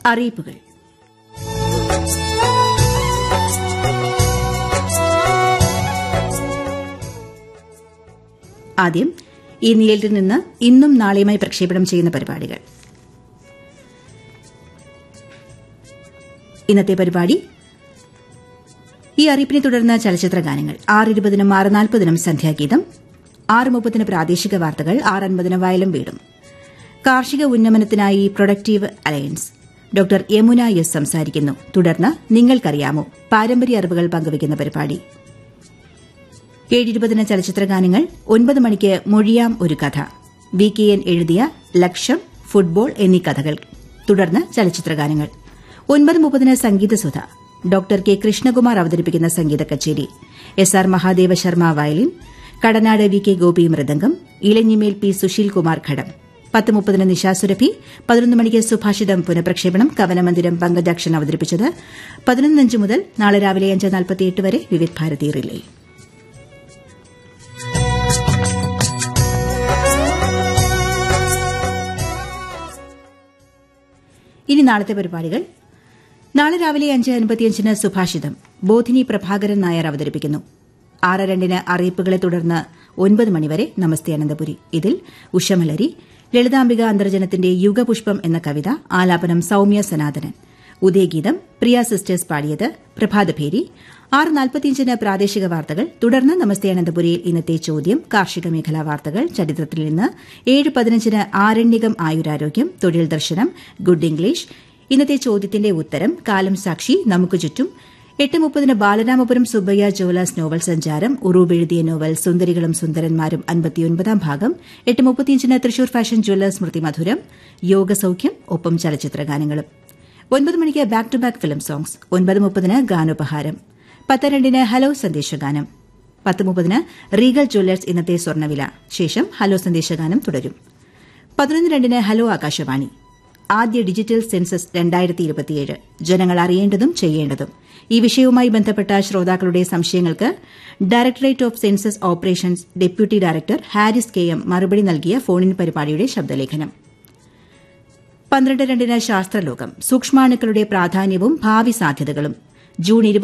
അറിയിപ്പുകൾ ആദ്യം ഈ നിലയിൽ നിന്ന് ഇന്നും നാളെയുമായി പ്രക്ഷേപണം ചെയ്യുന്ന പരിപാടികൾ ഇന്നത്തെ പരിപാടി ഈ അറിയിപ്പിനെ തുടർന്ന് ചലച്ചിത്ര ഗാനങ്ങൾ ആറ് ഇരുപതിനും ആറ് നാൽപ്പതിനും സന്ധ്യാഗീതം ആറ് മുപ്പതിന് പ്രാദേശിക വാർത്തകൾ ആറ് അൻപതിന് വയലും വീടും കാർഷിക ഉന്നമനത്തിനായി productive alliance doctor Yamuna S സംസാരിക്കുന്നു തുടർന്ന് നിങ്ങൾക്കറിയാമോ പാരമ്പര്യ അറിവുകൾ പങ്കുവയ്ക്കുന്ന പരിപാടി ഏഴിരുപതിന് ചലച്ചിത്ര ഗാനങ്ങൾ ഒൻപത് മണിക്ക് മൊഴിയാം ഒരു കഥ വി കെ എൻ എഴുതിയ ലക്ഷം ഫുട്ബോൾ എന്നീ കഥകൾ തുടർന്ന് ചലച്ചിത്ര ഗാനങ്ങൾ ഒൻപത് മുപ്പതിന് സംഗീതസുധ ഡോക്ടർ കെ കൃഷ്ണകുമാർ അവതരിപ്പിക്കുന്ന സംഗീത കച്ചേരി S R Mahadeva Sharma violin Kadanad V K Gopi mridangam Elanjimel P Sushil Kumar ghatam പത്ത് മുപ്പതിന് നിശാസുരഭി പതിനൊന്ന് മണിക്ക് സുഭാഷിതം പുനഃപ്രക്ഷേപണം കവനമന്ദിരം പങ്കജാക്ഷൻ അവതരിപ്പിച്ചത് പതിനൊന്നഞ്ച് മുതൽ നാളെ രാവിലെ അഞ്ച് നാൽപ്പത്തിയെട്ട് വരെ വിവിധ് ഭാരതി റിലേ ഇനി നാളത്തെ പരിപാടികൾ നാളെ രാവിലെ അഞ്ച് അൻപത്തിയഞ്ചിന് സുഭാഷിതം ബോധിനി പ്രഭാകരൻ നായർ അവതരിപ്പിക്കുന്നു ആറ് രണ്ടിന് അറിയിപ്പുകളെ തുടർന്ന് ഒൻപത് മണിവരെ നമസ്തേ അനന്തപുരി ഇതിൽ ഉഷമലരി ലളിതാംബിക അന്തർജനത്തിന്റെ യുഗപുഷ്പം എന്ന കവിത ആലാപനം സൌമ്യ സനാതനൻ ഉദയഗീതം പ്രിയ സിസ്റ്റേഴ്സ് പാടിയത് പ്രഭാതഭേരി ആറ് നാൽപ്പത്തിയഞ്ചിന് പ്രാദേശിക വാർത്തകൾ തുടർന്ന് നമസ്തേ അനന്തപുരിയിൽ ഇന്നത്തെ ചോദ്യം കാർഷിക മേഖലാ വാർത്തകൾ ചരിത്രത്തിൽ നിന്ന് ഏഴ് പതിനഞ്ചിന് ആരണ്യകം ആയുരാരോഗ്യം തൊഴിൽ ദർശനം ഗുഡ് ഇംഗ്ലീഷ് ഇന്നത്തെ ചോദ്യത്തിന്റെ ഉത്തരം കാലം സാക്ഷി നമുക്ക് ചുറ്റും എട്ട് മുപ്പതിന് ബാലരാമപുരം സുബ്ബയ്യ ജോലാസ് നോവൽ സഞ്ചാരം ഉറൂബ് എഴുതിയ നോവൽ സുന്ദരികളും സുന്ദരന്മാരും അൻപത്തിയൊൻപതാം ഭാഗം എട്ട് മുപ്പത്തിയഞ്ചിന് തൃശൂർ ഫാഷൻ ജ്വല്ലേഴ്സ് സ്മൃതി മധുരം യോഗസൌഖ്യം ഒപ്പം ചലച്ചിത്ര ഗാനങ്ങളും ഒൻപത് മണിക്ക് back to back film songs ഒൻപത് മുപ്പതിന് ഗാനോപഹാരം പത്ത് രണ്ടിന് ഹലോ സന്ദേശഗാനം പത്ത് മുപ്പതിന് റീഗൽ ജ്വല്ലേഴ്സ് ഇന്നത്തെ സ്വർണ്ണവില ശേഷം ഹലോ സന്ദേശഗാനം തുടരും പതിനൊന്ന് രണ്ടിന് ഹലോ ആകാശവാണി ആദ്യ ഡിജിറ്റൽ സെൻസസ് രണ്ടായിരത്തി ഇരുപത്തിയേഴ് ജനങ്ങൾ അറിയേണ്ടതും ചെയ്യേണ്ടതും ഈ വിഷയവുമായി ബന്ധപ്പെട്ട ശ്രോതാക്കളുടെ സംശയങ്ങൾക്ക് directorate of census operations deputy director Haris K M മറുപടി നൽകിയ ഫോണിൻ പരിപാടിയുടെ ശബ്ദലേഖനം പന്ത്രണ്ട് രണ്ടിന് ശാസ്ത്രലോകം സൂക്ഷ്മാണുക്കളുടെ പ്രാധാന്യവും ഭാവി സാധ്യതകളും ജൂൺ